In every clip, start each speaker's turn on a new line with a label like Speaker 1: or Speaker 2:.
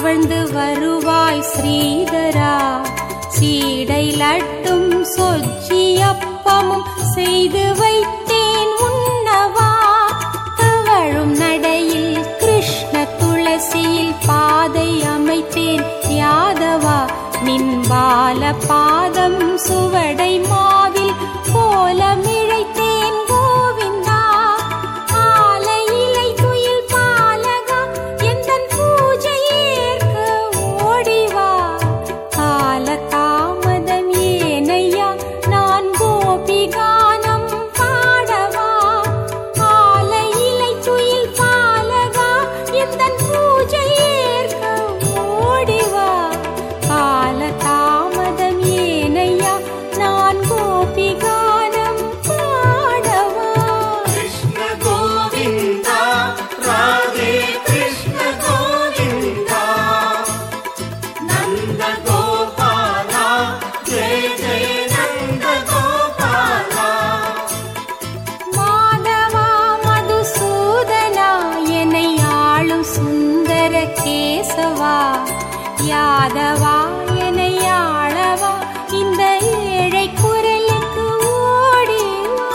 Speaker 1: தவழ்ந்து வருவாய் ஸ்ரீதரா சீடை லட்டும் சொஜ்ஜியப்பமும் செய்து வைத்தேன் உண்ணவா தவழும் நடையில் கிருஷ்ண துளசியில் பாதை அமைத்தேன் யாதவா நின் பால பாதம் சுவடை மாவில் கோலமிழைத்தேன் கோவிந்தா ஆலை இலை துயில் பாலகா எந்தன் பூஜை ஏற்க ஓடிவா கால தாமதம் ஏனையா நான் கோபி கானம் பாடவா ஆலை இலை துயில் பாலகா எந்தன் பூஜை ஏற்க ஓடிவா கால தாமதம் ஏனையா நான் கோபி கானம் பாடவா
Speaker 2: कृष्ण गोविन्दा राधे कृष्ण गोविन्दा नन्द गोपाला जय जय नन्द गोपाला
Speaker 1: மாதவா மதுசூதனா என்னை ஆளும் சுந்தர கேசவா யாதவா என்னை ஆளவா இந்த ஏழை குரலுக்கு ஓடிவா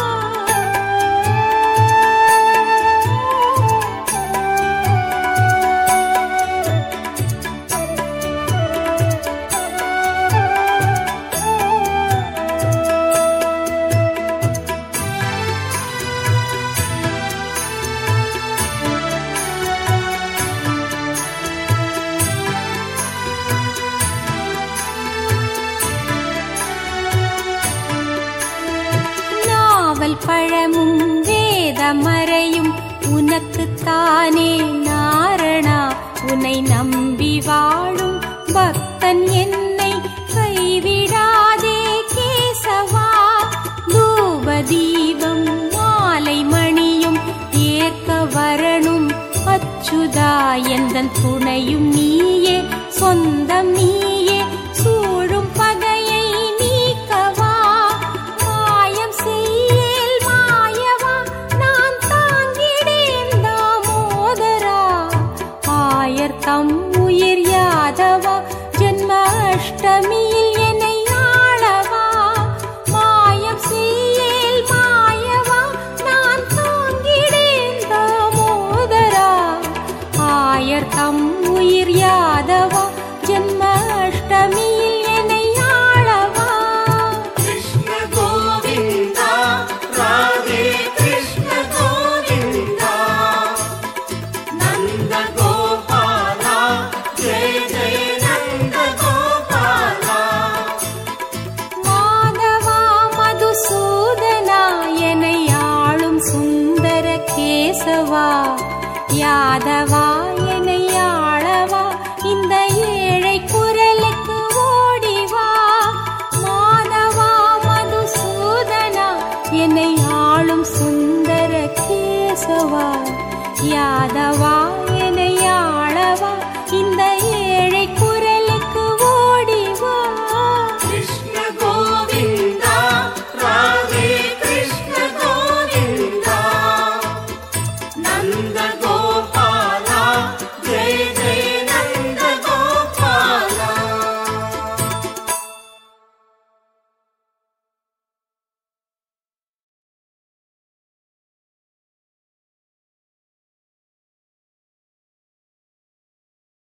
Speaker 1: நாவல் பழமும் வேத மறையும் உனக்குத்தானே நாரணா உன்னை நம்பி வாழும் பக்தன் என்னை கைவிடாதே கேசவா தூப தீபம் மாலை மணியும் ஏற்க வரணும் அச்சுதா எந்தன் துணையும் நீயே சொந்தம் நீயே சூழும் பகையை நீக்கவா மாயம் செய்யேல் மாயவா நான் தாங்கிடேன் தாமோதரா ஆயர்த்தம் உயிர் யாதவா ஜென்ம அஷ்டமியில் என்னை ஆளவா மாயம் செய்யேல் மாயவா நான் தாங்கிடேன் தாமோதரா ஆயர்த்தம் உயிர் யாதவா ஜென்ம அஷ்டமியில் என்னை ஆளவா
Speaker 2: कृष्ण गोविन्दा राधे कृष्ण गोविन्दा नन्द गोपाला जय जय नन्द गोपाला
Speaker 1: மாதவா மதுசூதனா என்னை ஆளும் சுந்தர கேசவா யாதவா என்னை ஆளவா இந்த ஏழை குரலுக்கு ஓடிவா மாதவா மதுசூதனா என்னை ஆளும் சுந்தர கேசவா யாதவா என்னை ஆளவா